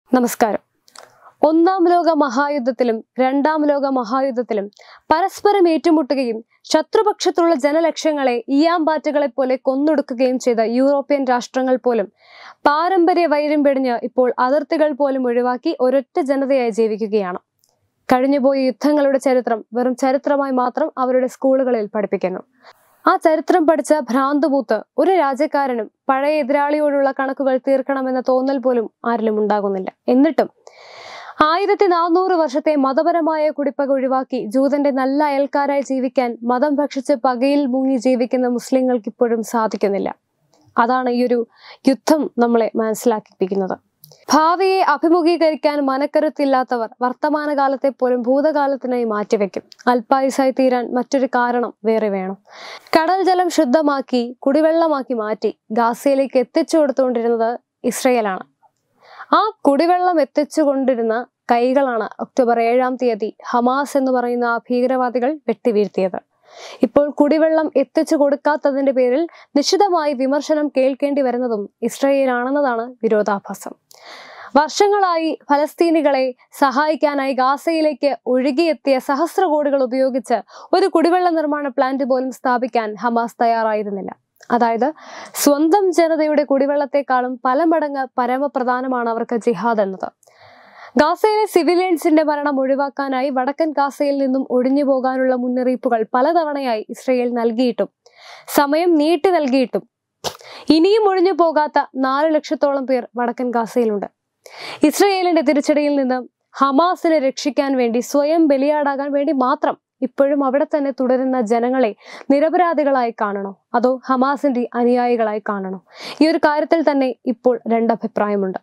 നമസ്കാരം ഒന്നാം ലോക മഹായുദ്ധത്തിലും രണ്ടാം ലോക മഹായുദ്ധത്തിലും പരസ്പരം ഏറ്റുമുട്ടുകയും ശത്രുപക്ഷത്തുള്ള ജനലക്ഷ്യങ്ങളെ ഇയാമ്പാറ്റകളെ പോലെ കൊന്നൊടുക്കുകയും ചെയ്ത യൂറോപ്യൻ രാഷ്ട്രങ്ങൾ പോലും പാരമ്പര്യ വൈര്യം വെടിഞ്ഞ് ഇപ്പോൾ അതിർത്തികൾ പോലും ഒഴിവാക്കി ഒരൊറ്റ ജനതയായി ജീവിക്കുകയാണ് കഴിഞ്ഞുപോയ യുദ്ധങ്ങളുടെ ചരിത്രം വെറും ചരിത്രമായി മാത്രം അവരുടെ സ്കൂളുകളിൽ പഠിപ്പിക്കുന്നു ആ ചരിത്രം പഠിച്ച ഭ്രാന്തുപൂത്ത് ഒരു രാജ്യക്കാരനും പഴയ എതിരാളിയോടുള്ള കണക്കുകൾ തീർക്കണമെന്ന തോന്നൽ പോലും ആരിലും ഉണ്ടാകുന്നില്ല എന്നിട്ടും ആയിരത്തി നാനൂറ് വർഷത്തെ മതപരമായ കുടിപ്പക ഒഴിവാക്കി ജൂതന്റെ നല്ല അയൽക്കാരായി ജീവിക്കാൻ മതം ഭക്ഷിച്ച് പകയിൽ മുങ്ങി ജീവിക്കുന്ന മുസ്ലിങ്ങൾക്ക് ഇപ്പോഴും സാധിക്കുന്നില്ല അതാണ് ഈ ഒരു യുദ്ധം നമ്മളെ മനസ്സിലാക്കിപ്പിക്കുന്നത് ഭാവിയെ അഭിമുഖീകരിക്കാൻ മനക്കരുത്തില്ലാത്തവർ വർത്തമാനകാലത്തെ പോലും ഭൂതകാലത്തിനായി മാറ്റിവെക്കും അല്പായുസായി തീരാൻ മറ്റൊരു കാരണം വേറെ വേണം കടൽ ജലം ശുദ്ധമാക്കി കുടിവെള്ളമാക്കി മാറ്റി ഗാസയിലേക്ക് എത്തിച്ചു കൊടുത്തുകൊണ്ടിരുന്നത് ഇസ്രയേലാണ് ആ കുടിവെള്ളം എത്തിച്ചു കൊണ്ടിരുന്ന കൈകളാണ് ഒക്ടോബർ ഏഴാം തീയതി ഹമാസ് എന്ന് പറയുന്ന ആ ഭീകരവാദികൾ വെട്ടിവീഴ്ത്തിയത് ഇപ്പോൾ കുടിവെള്ളം എത്തിച്ചു കൊടുക്കാത്തതിന്റെ പേരിൽ നിശിതമായി വിമർശനം കേൾക്കേണ്ടി വരുന്നതും ഇസ്രയേലാണെന്നതാണ് വിരോധാഭാസം വർഷങ്ങളായി ഫലസ്തീനികളെ സഹായിക്കാനായി ഗാസയിലേക്ക് ഒഴുകിയെത്തിയ സഹസ്ര കോടികൾ ഉപയോഗിച്ച് ഒരു കുടിവെള്ള നിർമ്മാണ പ്ലാന്റ് പോലും സ്ഥാപിക്കാൻ ഹമാസ് തയ്യാറായിരുന്നില്ല അതായത് സ്വന്തം ജനതയുടെ കുടിവെള്ളത്തെക്കാളും പല മടങ്ങ് പരമപ്രധാനമാണ് അവർക്ക് ജിഹാദ് എന്നത് ഗാസയിലെ സിവിലിയൻസിന്റെ മരണം ഒഴിവാക്കാനായി വടക്കൻ ഗാസയിൽ നിന്നും ഒഴിഞ്ഞു പോകാനുള്ള മുന്നറിയിപ്പുകൾ പലതവണയായി ഇസ്രയേൽ നൽകിയിട്ടും സമയം നീട്ടി നൽകിയിട്ടും ഇനിയും ഒഴിഞ്ഞു പോകാത്ത നാല് ലക്ഷത്തോളം പേർ വടക്കൻ ഗാസയിലുണ്ട് ഇസ്രയേലിന്റെ തിരിച്ചടിയിൽ നിന്ന് ഹമാസിനെ രക്ഷിക്കാൻ വേണ്ടി സ്വയം ബലിയാടാകാൻ വേണ്ടി മാത്രം ഇപ്പോഴും അവിടെ തന്നെ തുടരുന്ന ജനങ്ങളെ നിരപരാധികളായി കാണണോ അതോ ഹമാസിന്റെ അനുയായികളായി കാണണോ ഈ ഒരു കാര്യത്തിൽ തന്നെ ഇപ്പോൾ രണ്ടഭിപ്രായമുണ്ട്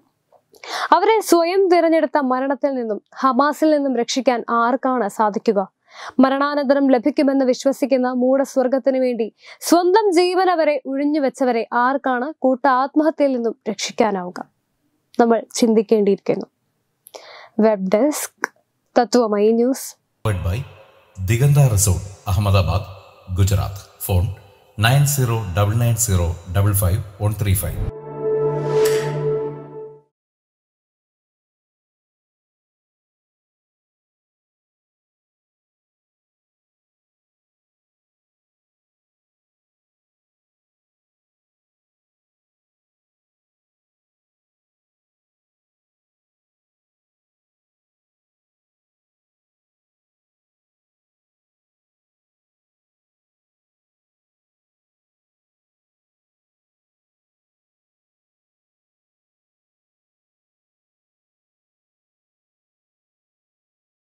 അവരെ സ്വയം തിരഞ്ഞെടുത്ത മരണത്തിൽ നിന്നും ഹമാസിൽ നിന്നും രക്ഷിക്കാൻ ആർക്കാണ് സാധിക്കുക മരണാനന്തരം ലഭിക്കുമെന്ന് വിശ്വസിക്കുന്ന മൂഢസ്വർഗത്തിനു വേണ്ടി സ്വന്തം ജീവൻ അവരെ ഒഴിഞ്ഞുവെച്ചവരെ ആർക്കാണ് കൂട്ട ആത്മഹത്യയിൽ നിന്നും രക്ഷിക്കാനാവുക നമ്മൾ ചിന്തിക്കേണ്ടിയിരിക്കുന്നു web desk Tatwamayi news powered by Diganda Resort, Ahmedabad, Gujarat. Phone 9099055135.